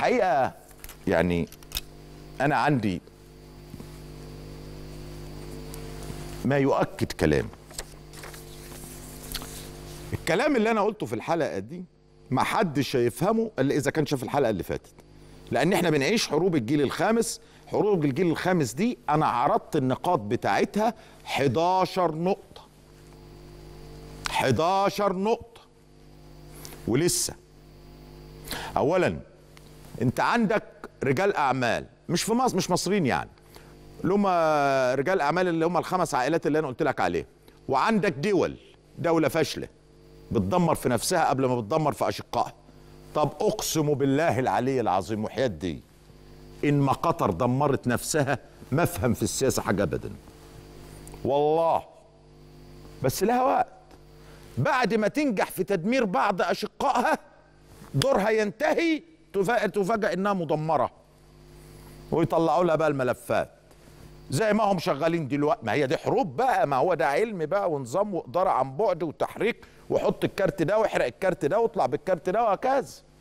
الحقيقه يعني انا عندي ما يؤكد كلام الكلام اللي انا قلته في الحلقه دي ما حدش هيفهمه الا اذا كان شاف الحلقه اللي فاتت لان احنا بنعيش حروب الجيل الخامس حروب الجيل الخامس دي انا عرضت النقاط بتاعتها 11 نقطه 11 نقطه ولسه اولا انت عندك رجال اعمال مش في مصر مش مصريين يعني اللي هم رجال اعمال اللي هم الخمس عائلات اللي انا قلت لك عليه وعندك دول دوله فاشله بتدمر في نفسها قبل ما بتدمر في اشقائها طب اقسم بالله العلي العظيم وحياه دي ان ما قطر دمرت نفسها ما افهم في السياسه حاجه ابدا والله بس لها وقت بعد ما تنجح في تدمير بعض اشقائها دورها ينتهي تفاجأ تفاجأ انها مدمره ويطلعوا لها بقى الملفات زي ما هم شغالين دلوقتي ما هي دي حروب بقى ما هو ده علم بقى ونظام واداره عن بعد وتحريك وحط الكارت ده واحرق الكارت ده واطلع بالكارت ده وهكذا